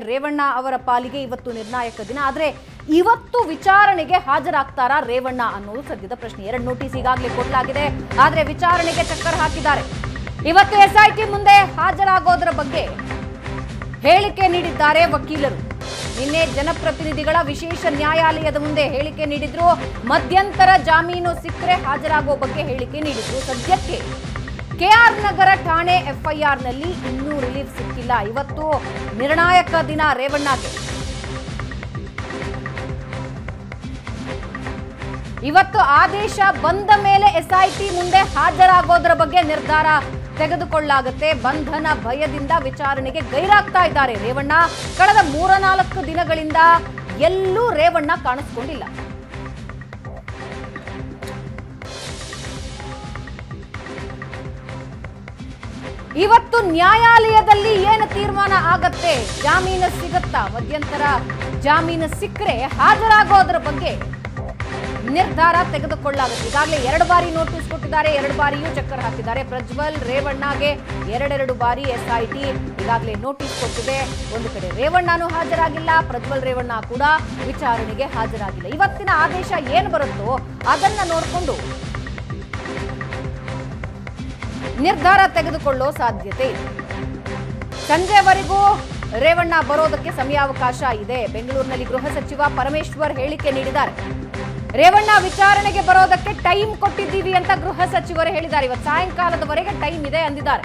ರೇವಣ್ಣ ಅವರ ಪಾಲಿಗೆ ಇವತ್ತು ನಿರ್ಣಾಯಕ ದಿನ ಆದ್ರೆ ಇವತ್ತು ವಿಚಾರಣೆಗೆ ಹಾಜರಾಗ್ತಾರಾ ರೇವಣ್ಣ ಅನ್ನೋದು ಸದ್ಯದ ಪ್ರಶ್ನೆ ಎರಡು ನೋಟಿಸ್ ಈಗಾಗಲೇ ಕೊಡಲಾಗಿದೆ ಆದ್ರೆ ವಿಚಾರಣೆಗೆ ಚಕ್ಕರ್ ಹಾಕಿದ್ದಾರೆ ಇವತ್ತು ಎಸ್ಐಟಿ ಮುಂದೆ ಹಾಜರಾಗೋದರ ಬಗ್ಗೆ ಹೇಳಿಕೆ ನೀಡಿದ್ದಾರೆ ವಕೀಲರು ನಿನ್ನೆ ಜನಪ್ರತಿನಿಧಿಗಳ ವಿಶೇಷ ನ್ಯಾಯಾಲಯದ ಮುಂದೆ ಹೇಳಿಕೆ ನೀಡಿದ್ರು ಮಧ್ಯಂತರ ಜಾಮೀನು ಸಿಕ್ಕರೆ ಹಾಜರಾಗುವ ಬಗ್ಗೆ ಹೇಳಿಕೆ ನೀಡಿದ್ರು ಸದ್ಯಕ್ಕೆ ಕೆಆರ್ ನಗರ ಠಾಣೆ ಎಫ್ಐಆರ್ನಲ್ಲಿ ಇನ್ನೂ ರಿಲೀಫ್ ಸಿಕ್ಕಿಲ್ಲ ಇವತ್ತು ನಿರ್ಣಾಯಕ ದಿನ ರೇವಣ್ಣಗೆ ಇವತ್ತು ಆದೇಶ ಬಂದ ಮೇಲೆ ಎಸ್ಐಟಿ ಮುಂದೆ ಹಾಜರಾಗೋದ್ರ ಬಗ್ಗೆ ನಿರ್ಧಾರ ತೆಗೆದುಕೊಳ್ಳಲಾಗುತ್ತೆ ಬಂಧನ ಭಯದಿಂದ ವಿಚಾರಣೆಗೆ ಗೈರಾಗ್ತಾ ಇದ್ದಾರೆ ರೇವಣ್ಣ ಕಳೆದ ಮೂರ ನಾಲ್ಕು ದಿನಗಳಿಂದ ಎಲ್ಲೂ ರೇವಣ್ಣ ಕಾಣಿಸ್ಕೊಂಡಿಲ್ಲ ಇವತ್ತು ನ್ಯಾಯಾಲಯದಲ್ಲಿ ಏನು ತೀರ್ಮಾನ ಆಗತ್ತೆ ಜಾಮೀನು ಸಿಗತ್ತಾ ಮಧ್ಯಂತರ ಜಾಮೀನು ಸಿಕ್ಕರೆ ಹಾಜರಾಗೋದ್ರ ಬಗ್ಗೆ ನಿರ್ಧಾರ ತೆಗೆದುಕೊಳ್ಳಲಾಗುತ್ತೆ ಈಗಾಗಲೇ ಎರಡು ಬಾರಿ ನೋಟಿಸ್ ಕೊಟ್ಟಿದ್ದಾರೆ ಎರಡು ಬಾರಿಯೂ ಚಕ್ಕರ್ ಹಾಕಿದ್ದಾರೆ ಪ್ರಜ್ವಲ್ ರೇವಣ್ಣಗೆ ಎರಡೆರಡು ಬಾರಿ ಎಸ್ಐಟಿ ಈಗಾಗಲೇ ನೋಟಿಸ್ ಕೊಟ್ಟಿದೆ ಒಂದು ಕಡೆ ರೇವಣ್ಣನೂ ಹಾಜರಾಗಿಲ್ಲ ಪ್ರಜ್ವಲ್ ರೇವಣ್ಣ ಕೂಡ ವಿಚಾರಣೆಗೆ ಹಾಜರಾಗಿಲ್ಲ ಇವತ್ತಿನ ಆದೇಶ ಏನು ಬರುತ್ತೋ ಅದನ್ನ ನೋಡಿಕೊಂಡು ನಿರ್ಧಾರ ತೆಗೆದುಕೊಳ್ಳೋ ಸಾಧ್ಯತೆ ಇದೆ ಸಂಜೆವರೆಗೂ ರೇವಣ್ಣ ಬರೋದಕ್ಕೆ ಸಮಯಾವಕಾಶ ಇದೆ ಬೆಂಗಳೂರಿನಲ್ಲಿ ಗೃಹ ಸಚಿವ ಪರಮೇಶ್ವರ್ ಹೇಳಿಕೆ ನೀಡಿದ್ದಾರೆ ರೇವಣ್ಣ ವಿಚಾರಣೆಗೆ ಬರೋದಕ್ಕೆ ಟೈಮ್ ಕೊಟ್ಟಿದ್ದೀವಿ ಅಂತ ಗೃಹ ಸಚಿವರು ಹೇಳಿದ್ದಾರೆ ಇವತ್ತು ಸಾಯಂಕಾಲದವರೆಗೆ ಟೈಮ್ ಇದೆ ಅಂದಿದ್ದಾರೆ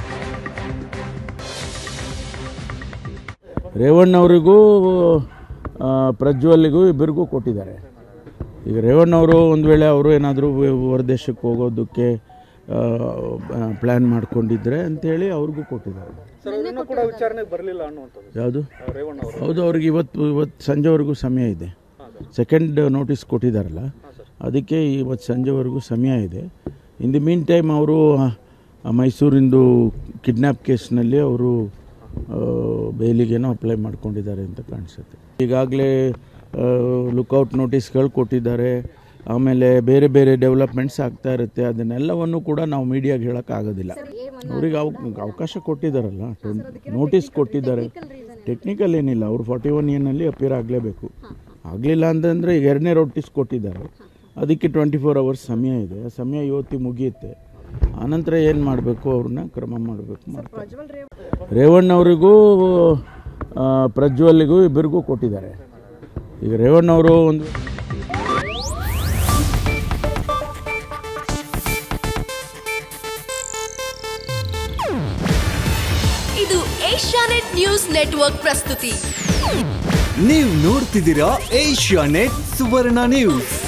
ರೇವಣ್ಣವರಿಗೂ ಆ, ಪ್ರಜ್ವಲ್ಗೂ ಇಬ್ಬರಿಗೂ ಕೊಟ್ಟಿದ್ದಾರೆ ಈಗ ರೇವಣ್ಣವರು ಒಂದು ವೇಳೆ ಅವರು ಏನಾದರೂ ಹೊರದೇಶಕ್ಕೆ ಹೋಗೋದಕ್ಕೆ ಪ್ಲ್ಯಾನ್ ಮಾಡ್ಕೊಂಡಿದ್ರೆ ಅಂತೇಳಿ ಅವ್ರಿಗೂ ಕೊಟ್ಟಿದ್ದಾರೆ ಸರ್ ಇನ್ನೂ ಕೂಡ ವಿಚಾರಣೆಗೆ ಬರಲಿಲ್ಲ ಅನ್ನುವಂಥದ್ದು ಯಾವುದು ರೇವಣ್ಣ ಅವರು ಹೌದು ಅವ್ರಿಗೆ ಇವತ್ತು ಇವತ್ತು ಸಂಜೆವರೆಗೂ ಸಮಯ ಇದೆ ಸೆಕೆಂಡ್ ನೋಟಿಸ್ ಕೊಟ್ಟಿದ್ದಾರಲ್ಲ ಅದಕ್ಕೆ ಇವತ್ತು ಸಂಜೆವರೆಗೂ ಸಮಯ ಇದೆ ಇನ್ ದಿ ಮೀನ್ ಟೈಮ್ ಅವರು ಮೈಸೂರಿಂದು ಕಿಡ್ನ್ಯಾಪ್ ಕೇಸ್ನಲ್ಲಿ ಅವರು ಬೇಲಿಗೇನೋ ಅಪ್ಲೈ ಮಾಡ್ಕೊಂಡಿದ್ದಾರೆ ಅಂತ ಕಾಣಿಸುತ್ತೆ ಈಗಾಗಲೇ ಲುಕೌಟ್ ನೋಟಿಸ್ಗಳು ಕೊಟ್ಟಿದ್ದಾರೆ ಆಮೇಲೆ ಬೇರೆ ಬೇರೆ ಡೆವಲಪ್ಮೆಂಟ್ಸ್ ಆಗ್ತಾ ಇರುತ್ತೆ ಅದನ್ನೆಲ್ಲವನ್ನು ಕೂಡ ನಾವು ಮೀಡಿಯಾಗೆ ಹೇಳೋಕ್ಕಾಗೋದಿಲ್ಲ ಅವ್ರಿಗೆ ಅವ ಅವಕಾಶ ಕೊಟ್ಟಿದ್ದಾರಲ್ಲ ನೋಟಿಸ್ ಕೊಟ್ಟಿದ್ದಾರೆ ಟೆಕ್ನಿಕಲ್ ಏನಿಲ್ಲ ಅವರು ಫಾರ್ಟಿ ಒನ್ ಏನಲ್ಲಿ ಅಪಿಯರ್ ಆಗಲೇಬೇಕು ಆಗಲಿಲ್ಲ ಅಂತಂದರೆ ಈಗ ಎರಡನೇ ನೋಟಿಸ್ ಕೊಟ್ಟಿದ್ದಾರೆ ಅದಕ್ಕೆ ಟ್ವೆಂಟಿ ಫೋರ್ ಅವರ್ಸ್ ಸಮಯ ಇದೆ ಆ ಸಮಯ ಇವತ್ತಿ ಮುಗಿಯುತ್ತೆ ಆನಂತರ ಏನು ಮಾಡಬೇಕು ಅವ್ರನ್ನ ಕ್ರಮ ಮಾಡಬೇಕು ಮಾಡ್ತಾರೆ ರೇವಣ್ಣವರಿಗೂ ಆ, ಪ್ರಜ್ವಲ್ಗೂ ಇಬ್ಬರಿಗೂ ಕೊಟ್ಟಿದ್ದಾರೆ ಈಗ ರೇವಣ್ಣವರು ಒಂದು ಇದು ಏಷ್ಯಾನೆಟ್ ನ್ಯೂಸ್ ನೆಟ್ವರ್ಕ್ ಪ್ರಸ್ತುತಿ ನೀವು ನೋಡ್ತಿದ್ದೀರಾ ಏಷ್ಯಾ ನೆಟ್ ಸುವರ್ಣ ನ್ಯೂಸ್